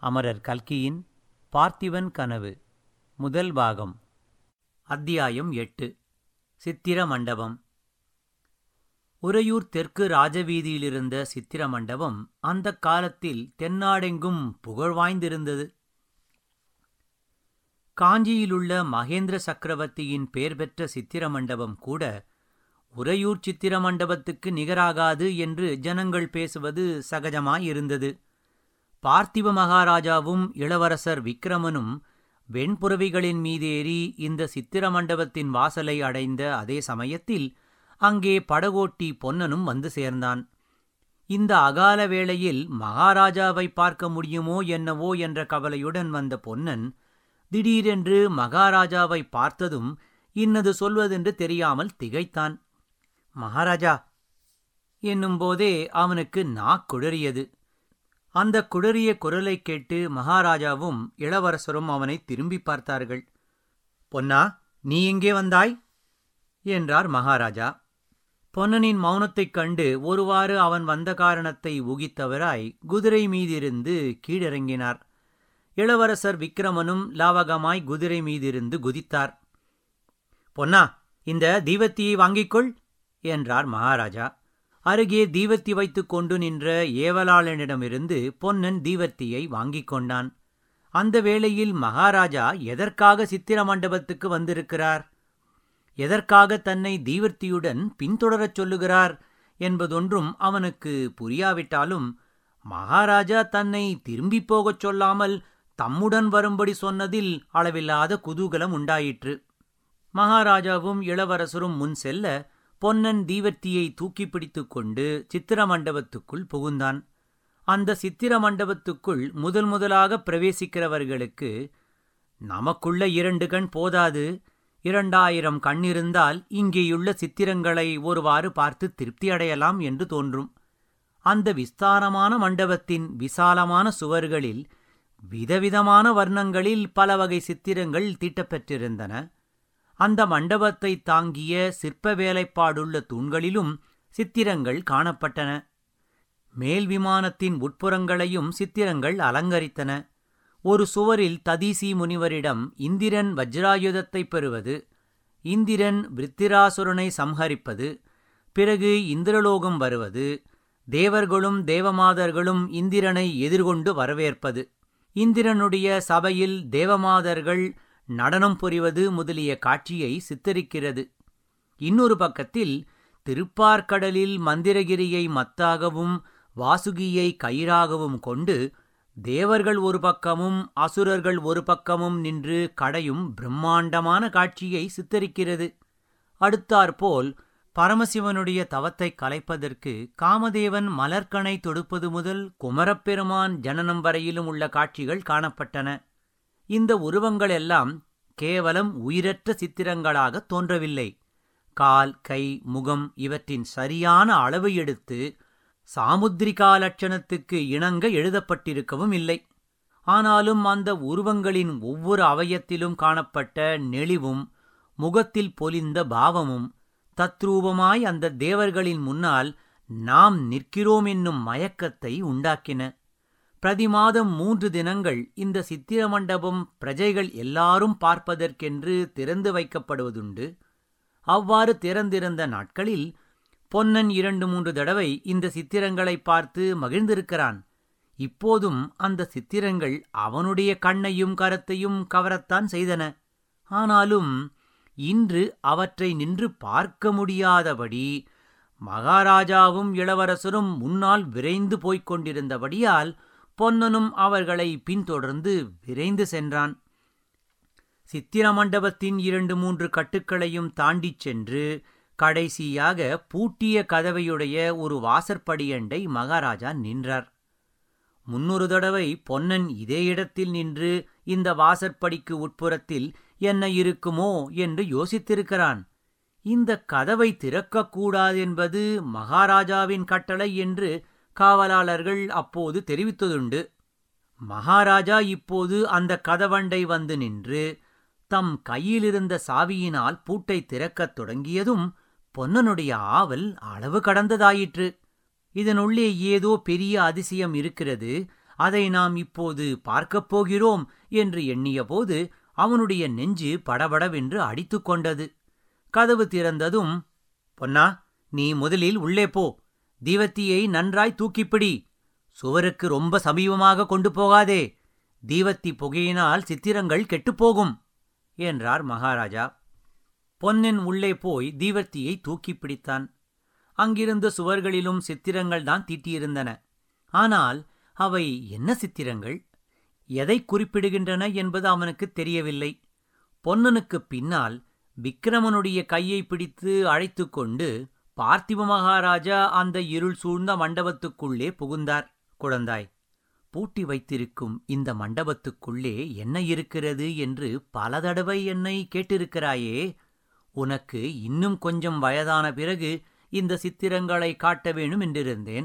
அமரர் கல்கியின் பார்த்திபன் கனவு முதல் பாகம் அத்தியாயம் எட்டு சித்திர மண்டபம் உறையூர் தெற்கு ராஜவீதியிலிருந்த சித்திர மண்டபம் அந்தக் காலத்தில் தென்னாடெங்கும் புகழ் வாய்ந்திருந்தது காஞ்சியிலுள்ள மகேந்திர சக்கரவர்த்தியின் பெயர் பெற்ற சித்திர மண்டபம் கூட உறையூர் சித்திர மண்டபத்துக்கு நிகராகாது என்று ஜனங்கள் பேசுவது சகஜமாயிருந்தது பார்த்திப மகாராஜாவும் இளவரசர் விக்கிரமனும் வெண்புறவிகளின் மீதேறி இந்த சித்திர மண்டபத்தின் வாசலை அடைந்த அதே சமயத்தில் அங்கே படகோட்டி பொன்னனும் வந்து சேர்ந்தான் இந்த அகால வேளையில் மகாராஜாவை பார்க்க முடியுமோ என்னவோ என்ற கவலையுடன் வந்த பொன்னன் திடீரென்று மகாராஜாவை பார்த்ததும் இன்னது சொல்வதென்று தெரியாமல் திகைத்தான் மகாராஜா என்னும்போதே அவனுக்கு நாக்குழறியது அந்த குழறிய குரலைக் கேட்டு மகாராஜாவும் இளவரசரும் அவனை திரும்பி பார்த்தார்கள் பொன்னா நீ எங்கே வந்தாய் என்றார் மகாராஜா பொன்னனின் மௌனத்தைக் கண்டு ஒருவாறு அவன் வந்த காரணத்தை ஊகித்தவராய் குதிரை மீதிருந்து கீழிறங்கினார் இளவரசர் விக்கிரமனும் லாவகமாய் குதிரை மீதிருந்து குதித்தார் பொன்னா இந்த தீவத்தியை வாங்கிக்கொள் என்றார் மகாராஜா அருகே தீவத்தி வைத்துக் கொண்டு நின்ற ஏவலாளனிடமிருந்து பொன்னன் தீவத்தியை வாங்கிக் கொண்டான் அந்த வேளையில் மகாராஜா எதற்காக சித்திர மண்டபத்துக்கு வந்திருக்கிறார் எதற்காக தன்னை தீவர்த்தியுடன் பின்தொடரச் சொல்லுகிறார் என்பதொன்றும் அவனுக்கு புரியாவிட்டாலும் மகாராஜா தன்னை திரும்பிப் போகச் சொல்லாமல் தம்முடன் வரும்படி சொன்னதில் அளவில்லாத குதூகலம் உண்டாயிற்று மகாராஜாவும் இளவரசரும் முன் செல்ல பொன்னன் தீவர்த்தியை தூக்கி பிடித்துக் கொண்டு சித்திர மண்டபத்துக்குள் புகுந்தான் அந்த சித்திர மண்டபத்துக்குள் முதல் முதலாக பிரவேசிக்கிறவர்களுக்கு நமக்குள்ள இரண்டு கண் போதாது இரண்டாயிரம் கண் இருந்தால் இங்கேயுள்ள சித்திரங்களை ஒருவாறு பார்த்து திருப்தி அடையலாம் என்று தோன்றும் அந்த விஸ்தாரமான மண்டபத்தின் விசாலமான சுவர்களில் விதவிதமான வர்ணங்களில் பல வகை சித்திரங்கள் தீட்டப்பெற்றிருந்தன அந்த மண்டபத்தை தாங்கிய சிற்ப வேலைப்பாடுள்ள தூண்களிலும் சித்திரங்கள் காணப்பட்டன மேல் விமானத்தின் உட்புறங்களையும் சித்திரங்கள் அலங்கரித்தன ஒரு சுவரில் ததீசி முனிவரிடம் இந்திரன் வஜ்ராயுதத்தைப் பெறுவது இந்திரன் விருத்திராசுரனை சம்ஹரிப்பது பிறகு இந்திரலோகம் வருவது தேவர்களும் தேவமாதர்களும் இந்திரனை எதிர்கொண்டு வரவேற்பது இந்திரனுடைய சபையில் தேவமாதர்கள் நடனம் புரிவது முதலிய காட்சியை சித்தரிக்கிறது இன்னொரு பக்கத்தில் திருப்பார்க்கடலில் மந்திரகிரியை மத்தாகவும் வாசுகியை கயிறாகவும் கொண்டு தேவர்கள் ஒரு பக்கமும் அசுரர்கள் ஒரு பக்கமும் நின்று கடையும் பிரம்மாண்டமான காட்சியை சித்தரிக்கிறது அடுத்தாற்போல் பரமசிவனுடைய தவத்தை கலைப்பதற்கு காமதேவன் மலர்கணை தொடுப்பது முதல் குமரப்பெருமான் ஜனனம் வரையிலும் உள்ள காட்சிகள் காணப்பட்டன இந்த உருவங்கள் எல்லாம் கேவலம் உயிரற்ற சித்திரங்களாக தோன்றவில்லை கால் கை முகம் இவற்றின் சரியான அளவு எடுத்து சாமுத்திரிகா லட்சணத்துக்கு இணங்க எழுதப்பட்டிருக்கவும் இல்லை ஆனாலும் அந்த உருவங்களின் ஒவ்வொரு அவயத்திலும் காணப்பட்ட நெளிவும் முகத்தில் பொலிந்த பாவமும் தத்ரூபமாய் அந்த தேவர்களின் முன்னால் நாம் நிற்கிறோம் என்னும் மயக்கத்தை உண்டாக்கின பிரதி மாதம் மூன்று தினங்கள் இந்த சித்திர மண்டபம் பிரஜைகள் எல்லாரும் பார்ப்பதற்கென்று திறந்து வைக்கப்படுவதுண்டு அவ்வாறு திறந்திருந்த நாட்களில் பொன்னன் இரண்டு மூன்று தடவை இந்த சித்திரங்களை பார்த்து மகிழ்ந்திருக்கிறான் இப்போதும் அந்த சித்திரங்கள் அவனுடைய கண்ணையும் கரத்தையும் கவரத்தான் செய்தன ஆனாலும் இன்று அவற்றை நின்று பார்க்க முடியாதபடி மகாராஜாவும் இளவரசரும் முன்னால் விரைந்து போய்க் கொண்டிருந்தபடியால் பொன்னனும் அவர்களை பின்தொடர்ந்து விரைந்து சென்றான் சித்திர மண்டபத்தின் இரண்டு மூன்று கட்டுக்களையும் தாண்டிச் சென்று கடைசியாக பூட்டிய கதவையுடைய ஒரு வாசற்படியண்டை மகாராஜா நின்றார் முன்னொரு தடவை பொன்னன் இதே இடத்தில் நின்று இந்த வாசற்படிக்கு உட்புறத்தில் என்ன இருக்குமோ என்று யோசித்திருக்கிறான் இந்த கதவை திறக்கக்கூடாதென்பது மகாராஜாவின் கட்டளை என்று காவலாளர்கள் அப்போது தெரிவித்ததுண்டு மகாராஜா இப்போது அந்த கதவண்டை வந்து நின்று தம் கையிலிருந்த சாவியினால் பூட்டை திறக்கத் தொடங்கியதும் பொன்னனுடைய ஆவல் அளவு கடந்ததாயிற்று இதனுள்ளே ஏதோ பெரிய அதிசயம் இருக்கிறது அதை நாம் இப்போது பார்க்கப் போகிறோம் என்று எண்ணியபோது அவனுடைய நெஞ்சு படபடவென்று அடித்துக் கொண்டது கதவு திறந்ததும் பொன்னா நீ முதலில் உள்ளே போ தீவத்தியை நன்றாய் தூக்கிப்பிடி சுவருக்கு ரொம்ப சமீபமாக கொண்டு போகாதே தீவத்தி புகையினால் சித்திரங்கள் கெட்டுப்போகும் என்றார் மகாராஜா பொன்னன் உள்ளே போய் தீவர்த்தியை தூக்கிப் பிடித்தான் அங்கிருந்த சுவர்களிலும் சித்திரங்கள் தான் தீட்டியிருந்தன ஆனால் அவை என்ன சித்திரங்கள் எதை குறிப்பிடுகின்றன என்பது அவனுக்குத் தெரியவில்லை பொன்னனுக்குப் பின்னால் விக்கிரமனுடைய கையை பிடித்து அழைத்துக் கொண்டு பார்த்திப மகாராஜா அந்த இருள் சூழ்ந்த மண்டபத்துக்குள்ளே புகுந்தார் குழந்தாய் பூட்டி வைத்திருக்கும் இந்த மண்டபத்துக்குள்ளே என்ன இருக்கிறது என்று பல தடவை என்னை கேட்டிருக்கிறாயே உனக்கு இன்னும் கொஞ்சம் வயதான பிறகு இந்த சித்திரங்களை காட்ட வேணும் என்றிருந்தேன்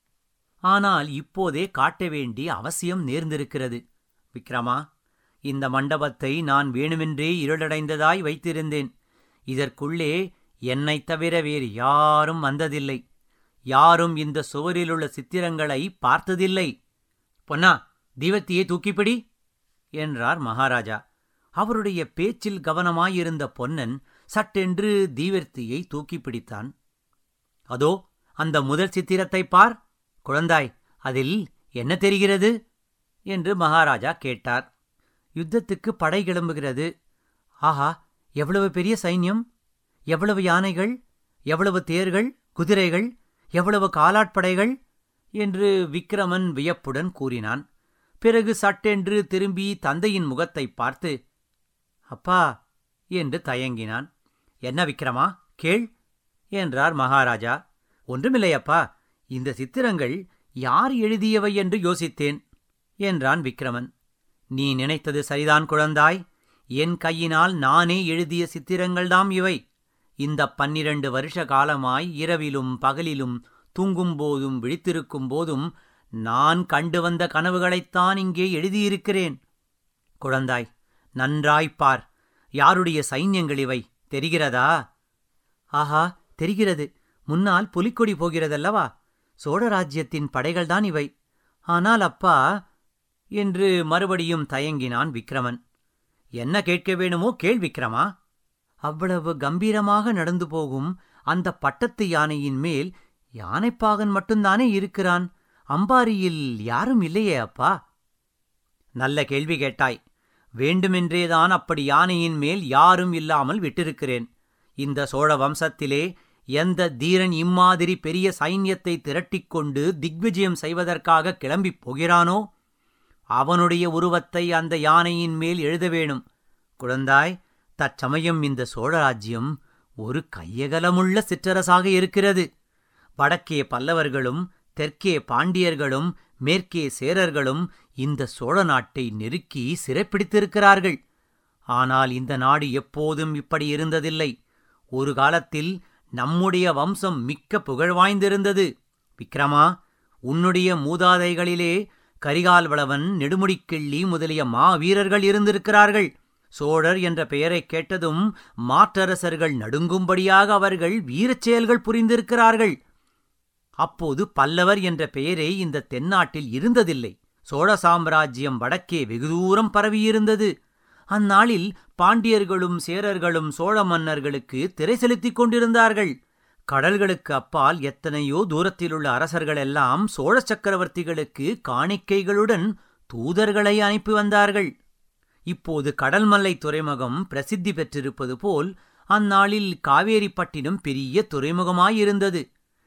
ஆனால் இப்போதே காட்ட வேண்டிய அவசியம் நேர்ந்திருக்கிறது விக்ரமா இந்த மண்டபத்தை நான் வேணுமென்றே இருளடைந்ததாய் வைத்திருந்தேன் இதற்குள்ளே என்னைத் தவிர வேறு யாரும் வந்ததில்லை யாரும் இந்த சுவரிலுள்ள சித்திரங்களை பார்த்ததில்லை பொன்னா தீவத்தியை தூக்கிப்பிடி என்றார் மகாராஜா அவருடைய பேச்சில் கவனமாயிருந்த பொன்னன் சட்டென்று தீவர்த்தியை தூக்கிப் பிடித்தான் அதோ அந்த முதல் சித்திரத்தைப் பார் குழந்தாய் அதில் என்ன தெரிகிறது என்று மகாராஜா கேட்டார் யுத்தத்துக்கு படை கிளம்புகிறது ஆஹா எவ்வளவு பெரிய சைன்யம் எவ்வளவு யானைகள் எவ்வளவு தேர்கள் குதிரைகள் எவ்வளவு காலாட்படைகள் என்று விக்கிரமன் வியப்புடன் கூறினான் பிறகு சட்டென்று திரும்பி தந்தையின் முகத்தைப் பார்த்து அப்பா என்று தயங்கினான் என்ன விக்கிரமா கேள் என்றார் மகாராஜா ஒன்றுமில்லையப்பா இந்த சித்திரங்கள் யார் எழுதியவை என்று யோசித்தேன் என்றான் விக்கிரமன் நீ நினைத்தது சரிதான் குழந்தாய் என் கையினால் நானே எழுதிய சித்திரங்கள்தாம் இவை இந்த பன்னிரண்டு வருஷ காலமாய் இரவிலும் பகலிலும் தூங்கும்போதும் விழித்திருக்கும் போதும் நான் கண்டு வந்த கனவுகளைத்தான் இங்கே எழுதியிருக்கிறேன் குழந்தாய் நன்றாய்ப் பார் யாருடைய சைன்யங்கள் இவை தெரிகிறதா ஆஹா தெரிகிறது முன்னால் புலிக்கொடி போகிறதல்லவா சோழராஜ்யத்தின் படைகள்தான் இவை ஆனால் அப்பா என்று மறுபடியும் தயங்கினான் விக்ரமன் என்ன கேட்க வேணுமோ கேள் விக்ரமா அவ்வளவு கம்பீரமாக நடந்து போகும் அந்த பட்டத்து யானையின் மேல் யானைப்பாகன் மட்டும்தானே இருக்கிறான் அம்பாரியில் யாரும் இல்லையே அப்பா நல்ல கேள்வி கேட்டாய் வேண்டுமென்றேதான் அப்படி யானையின் மேல் யாரும் இல்லாமல் விட்டிருக்கிறேன் இந்த சோழ வம்சத்திலே எந்த தீரன் இம்மாதிரி பெரிய சைன்யத்தை திரட்டிக்கொண்டு திக்விஜயம் செய்வதற்காக கிளம்பிப் போகிறானோ அவனுடைய உருவத்தை அந்த யானையின் மேல் எழுத வேணும் குழந்தாய் தற்சமயம் இந்த சோழராஜ்யம் ஒரு கையகலமுள்ள சிற்றரசாக இருக்கிறது வடக்கே பல்லவர்களும் தெற்கே பாண்டியர்களும் மேற்கே சேரர்களும் இந்த சோழ நாட்டை நெருக்கி சிறைப்பிடித்திருக்கிறார்கள் ஆனால் இந்த நாடு எப்போதும் இப்படி இருந்ததில்லை ஒரு காலத்தில் நம்முடைய வம்சம் மிக்க புகழ் வாய்ந்திருந்தது விக்ரமா உன்னுடைய மூதாதைகளிலே கரிகால் வளவன் நெடுமுடிக்கிள்ளி முதலிய மா வீரர்கள் இருந்திருக்கிறார்கள் சோழர் என்ற பெயரைக் கேட்டதும் மாற்றரசர்கள் நடுங்கும்படியாக அவர்கள் வீரச் செயல்கள் புரிந்திருக்கிறார்கள் அப்போது பல்லவர் என்ற பெயரே இந்த தென்னாட்டில் இருந்ததில்லை சோழ சாம்ராஜ்யம் வடக்கே வெகு தூரம் பரவியிருந்தது அந்நாளில் பாண்டியர்களும் சேரர்களும் சோழ மன்னர்களுக்கு திரை செலுத்திக் கொண்டிருந்தார்கள் கடல்களுக்கு அப்பால் எத்தனையோ தூரத்திலுள்ள அரசர்களெல்லாம் சோழ சக்கரவர்த்திகளுக்கு காணிக்கைகளுடன் தூதர்களை அனுப்பி வந்தார்கள் இப்போது கடல்மல்லை துறைமுகம் பிரசித்தி பெற்றிருப்பது போல் அந்நாளில் காவேரிப்பட்டினம் பெரிய துறைமுகமாயிருந்தது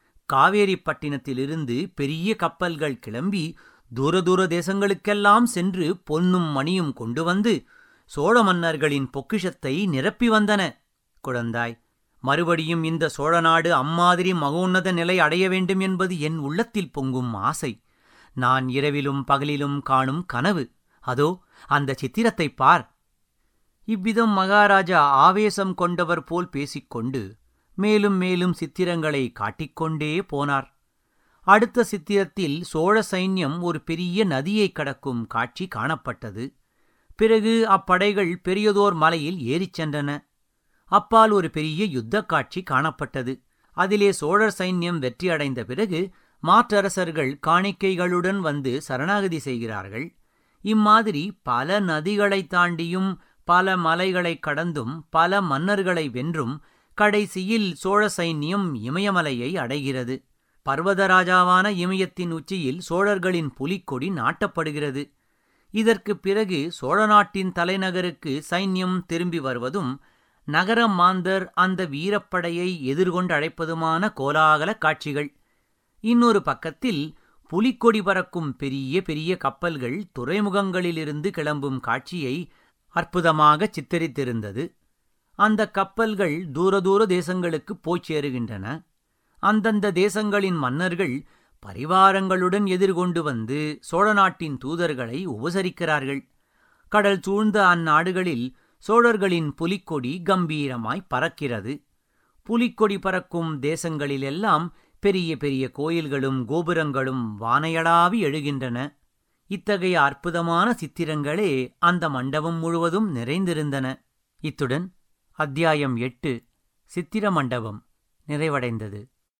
காவேரிப்பட்டினத்திலிருந்து பெரிய கப்பல்கள் கிளம்பி தூர தூர தேசங்களுக்கெல்லாம் சென்று பொன்னும் மணியும் கொண்டு வந்து சோழ மன்னர்களின் பொக்கிஷத்தை நிரப்பி வந்தன குழந்தாய் மறுபடியும் இந்த சோழநாடு அம்மாதிரி மகோன்னத நிலை அடைய வேண்டும் என்பது என் உள்ளத்தில் பொங்கும் ஆசை நான் இரவிலும் பகலிலும் காணும் கனவு அதோ அந்த சித்திரத்தைப் பார் இவ்விதம் மகாராஜா ஆவேசம் கொண்டவர் போல் பேசிக்கொண்டு மேலும் மேலும் சித்திரங்களை காட்டிக்கொண்டே போனார் அடுத்த சித்திரத்தில் சோழ சைன்யம் ஒரு பெரிய நதியைக் கடக்கும் காட்சி காணப்பட்டது பிறகு அப்படைகள் பெரியதோர் மலையில் ஏறிச் சென்றன அப்பால் ஒரு பெரிய யுத்தக் காட்சி காணப்பட்டது அதிலே சோழர் சைன்யம் வெற்றியடைந்த பிறகு மாற்றரசர்கள் காணிக்கைகளுடன் வந்து சரணாகதி செய்கிறார்கள் இம்மாதிரி பல நதிகளைத் தாண்டியும் பல மலைகளைக் கடந்தும் பல மன்னர்களை வென்றும் கடைசியில் சோழ சைன்யம் இமயமலையை அடைகிறது பர்வதராஜாவான இமயத்தின் உச்சியில் சோழர்களின் புலிக்கொடி நாட்டப்படுகிறது இதற்குப் பிறகு சோழ நாட்டின் தலைநகருக்கு சைன்யம் திரும்பி வருவதும் நகர மாந்தர் அந்த வீரப்படையை எதிர்கொண்டு அழைப்பதுமான கோலாகல காட்சிகள் இன்னொரு பக்கத்தில் புலிக்கொடி பறக்கும் பெரிய பெரிய கப்பல்கள் துறைமுகங்களிலிருந்து கிளம்பும் காட்சியை அற்புதமாக சித்தரித்திருந்தது அந்த கப்பல்கள் தூர தூர தேசங்களுக்கு போய்ச் சேருகின்றன அந்தந்த தேசங்களின் மன்னர்கள் பரிவாரங்களுடன் எதிர்கொண்டு வந்து சோழ நாட்டின் தூதர்களை உபசரிக்கிறார்கள் கடல் சூழ்ந்த அந்நாடுகளில் சோழர்களின் புலிக்கொடி கம்பீரமாய் பறக்கிறது புலிக்கொடி பறக்கும் தேசங்களிலெல்லாம் பெரிய பெரிய கோயில்களும் கோபுரங்களும் வானையளாவி எழுகின்றன இத்தகைய அற்புதமான சித்திரங்களே அந்த மண்டபம் முழுவதும் நிறைந்திருந்தன இத்துடன் அத்தியாயம் எட்டு சித்திர மண்டபம் நிறைவடைந்தது